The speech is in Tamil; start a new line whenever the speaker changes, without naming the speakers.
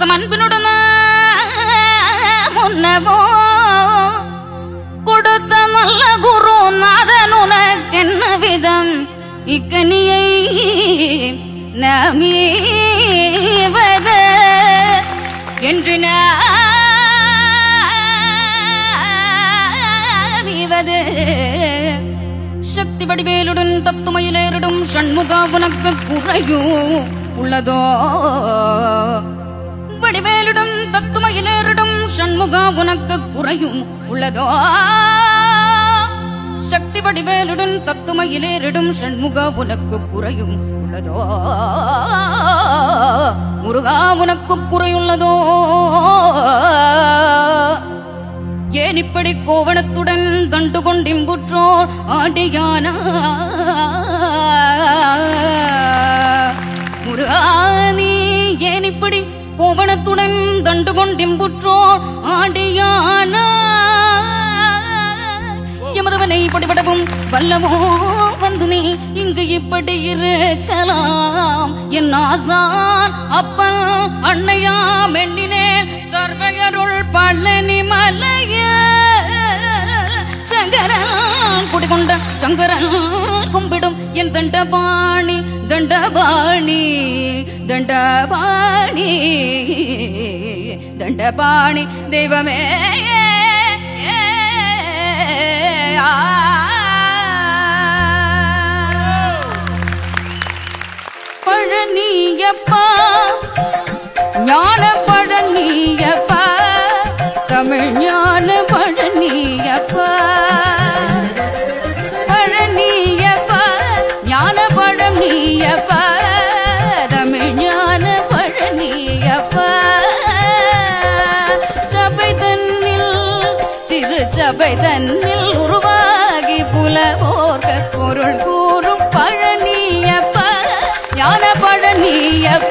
பாசம் அன்பினுடன் முன்னவோ கொடுத்த நல்ல குரு நாதன் உனக்கென்ன விதம் இக்கனியை நமீவது என்று நாவிவது சக்தி வடிவேலுடன் தத்துமையிலேறிடும் சண்முகா உனக்கு குறையும் உள்ளதோ வடிவேலுடன் தத்துமையிலேறிடும் சண்முகா உனக்கு குறையும் உள்ளதோ சக்தி வடிவேலுடன் தத்துமையிலேறிடும் சண்முகா உனக்கு குறையும் உள்ளதோ முருகா உனக்கு குறையுள்ளதோ ஏன் இப்படி கோவணத்துடன் கண்டு கொண்டிம்புற்றோர் ஆடியானா முருகானி ஏன் இப்படி கோவணத்துடன் கண்டு கொண்டிம்புற்றோர் ஆடியானா எமதவனை படிபடவும் வல்லவோ வந்து நீ இங்கு இப்படி இருக்கலாம் என் ஆசான் அப்பன் அன்னையா மென்னினேன் சர்வையருள் பழனி மலைய சங்கரன் குடிகொண்ட சங்கரன் கும்பிடும் என் தண்டபாணி தண்டபாணி தண்டபாணி தண்டபாணி தெய்வமே பழனியப்பா ஞான பழனியப்பா தமிழ் ஞான பழனியப்பா பழனியப்பா ஞான பழனியப்பா தமிழ் ஞான பழனியப்பா சபை தன்னில் திருச்சபை தன்னில் உருவாகி புலவோர்க பொருள் கூறும் பழனியப்பா ஞான பழனியப்பா